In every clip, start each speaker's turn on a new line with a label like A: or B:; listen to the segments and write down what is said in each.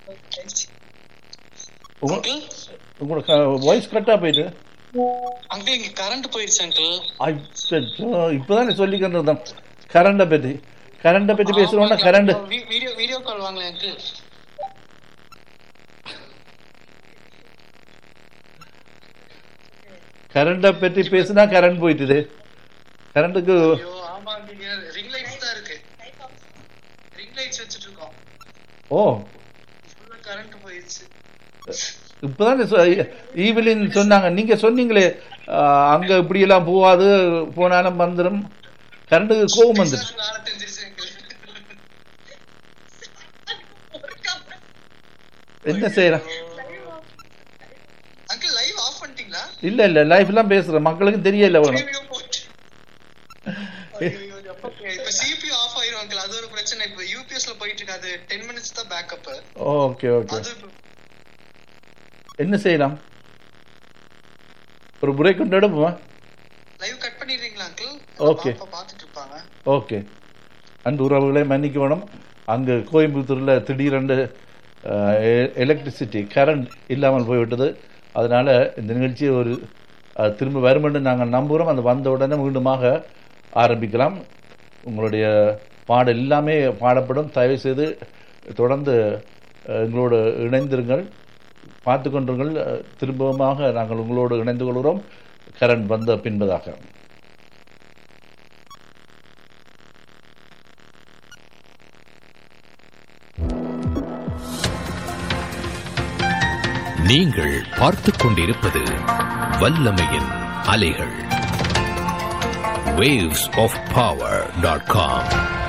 A: உங்க-
B: அங்கிள்
A: உங்களுக்கு வாய்ஸ் கரெக்டாக போயிட்டு
B: அங்கிள் இங்க கரண்ட் போயிடுச்சு அங்கிள்
A: அச்சோ இப்போதான் சொல்லிக்கிட்டு இருந்தோம் கரண்டை பற்றி கரண்டை பற்றி பேசுகிறோன்னா கரண்ட்
B: வீடியோ வீடியோ கால் வாங்கல அங்கிள்
A: கரண்டை பற்றி பேசுனா கரண்ட் போயிட்டுது கரண்ட்டுக்கு
B: ஐயோ ஆமா நீங்க ரிங் லைட்ஸ் தான் இருக்கு ரிங் லைட்ஸ் வச்சிட்டு இருக்கோம்
A: ஓ
B: ஃபுல்லா கரண்ட் போயிடுச்சு
A: இப்போதான் ஈவிலின் சொன்னாங்க நீங்க சொன்னீங்களே ஆஹ், அங்க இப்படி எல்லாம் போகாது போனாலும் வந்துடும் கரண்ட்டுக்கு கோபம் வந்துடும்
B: நாளை தெரிஞ்சிருச்சு அங்கிள்
A: என்ன செய்யலாம்
B: அங்கிள் லைவ் ஆஃப் பண்ணிட்டீங்களா
A: இல்ல இல்ல லைஃப்லாம் பேசுறேன் மக்களுக்கு தெரியல வேணும்
B: ஐயோ, போச்சு. ஐயோ, எப்ப பே- இப்ப CPU ஆஃப் ஆயிரும் அங்கிள் அது ஒரு பிரச்சனை இப்ப யூபிஎஸ்ல போயிட்டு இருக்கு அது டென் மினிட்ஸ் தான் பேக்கப்
A: ஓகே ஓகே
B: அது
A: என்ன செய்யலாம் ஒரு பிரேக் கொண்டு எடுப்போமா
B: லைவ் கட் பண்ணிடுறீங்களா அங்கிள்
A: Okay.
B: பாப்பா பாத்துட்டு இருப்பாங்க
A: ஓகே அன்பு உறவுகளை மன்னிக்க வேணும் அங்கு கோயம்புத்தூரில் திடீரென்று எலக்ட்ரிசிட்டி கரண்ட் இல்லாமல் போய்விட்டது அதனால் இந்த நிகழ்ச்சியை ஒரு அஹ், திரும்ப வரும் என்று நாங்கள் நம்புகிறோம் அது வந்த உடனே மீண்டுமாக ஆரம்பிக்கலாம் உங்களுடைய பாடல் எல்லாமே பாடப்படும் தயவு செய்து தொடர்ந்து அஹ், எங்களோடு இணைந்திருங்கள் பார்த்து கொண்டிருங்கள் அஹ், திரும்பமாக நாங்கள் உங்களோடு இணைந்து கொள்கிறோம் கரண்ட் வந்த பின்பதாக
C: நீங்கள் பார்த்துக் கொண்டிருப்பது வல்லமையின் அலைகள் waves of power.com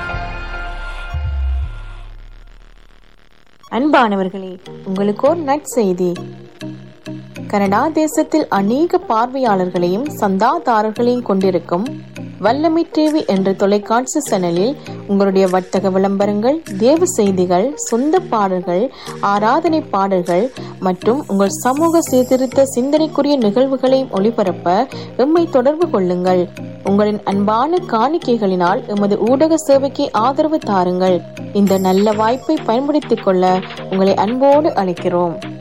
D: அன்பானவர்களே உங்களுக்கு ஒரு நற்செய்தி கனடா தேசத்தில் அநேக பார்வையாளர்களையும் சந்தாதாரர்களையும் கொண்டிருக்கும் வல்லமை டிவி என்ற தொலைக்காட்சி சேனலில் உங்களுடைய வர்த்தக விளம்பரங்கள் தேவ செய்திகள் சொந்த பாடல்கள் ஆராதனை பாடல்கள் மற்றும் உங்கள் சமூக சீர்திருத்த சிந்தனைக்குரிய நிகழ்வுகளையும் ஒளிபரப்ப எம்மை தொடர்பு கொள்ளுங்கள் உங்களின் அன்பான காணிக்கைகளினால் எமது ஊடக சேவைக்கு ஆதரவு தாருங்கள் இந்த நல்ல வாய்ப்பை பயன்படுத்திக் கொள்ள உங்களை அன்போடு அழைக்கிறோம்